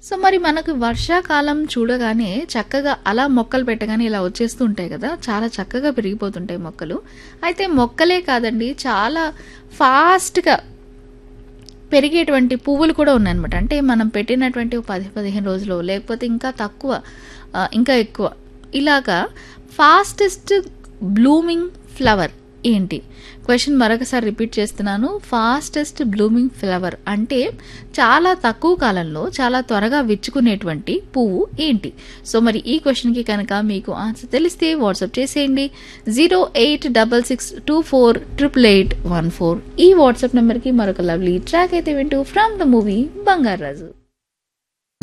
so మరి మనకు వర్షాకాలం చూడగానే చక్కగా అలా మొక్కలు పెట్టగానే ఇలా వచ్చేస్తూ ఉంటాయి కదా చాలా చక్కగా పెరిగిపోతుంటాయి మొక్కలు అయితే మొక్కలే కాదండి చాలా ఫాస్ట్గా పెరిగేటువంటి పువ్వులు కూడా ఉన్నాయన్నమాట అంటే మనం పెట్టినటువంటి ఒక పది పదిహేను రోజులు లేకపోతే ఇంకా తక్కువ ఆ, ఇంకా ఎక్కువ ఇలాగా ఫాస్టెస్ట్ బ్లూమింగ్ ఫ్లవర్ ఏంటి క్వశ్చన్ మరొకసారి రిపీట్ చేస్తున్నాను ఫాస్టెస్ట్ బ్లూమింగ్ ఫ్లవర్ అంటే చాలా తక్కువ కాలంలో చాలా త్వరగా విచ్చుకునేటువంటి పువ్వు ఏంటి సో మరి ఈ క్వశ్చన్కి కనుక మీకు ఆన్సర్ తెలిస్తే వాట్సాప్ చేసేయండి zero eight double six two four triple eight one four ఈ వాట్సాప్ నెంబర్కి మరొక లవ్లీ ట్రాక్ అయితే వింటూ ఫ్రమ్ ద మూవీ బంగారాజు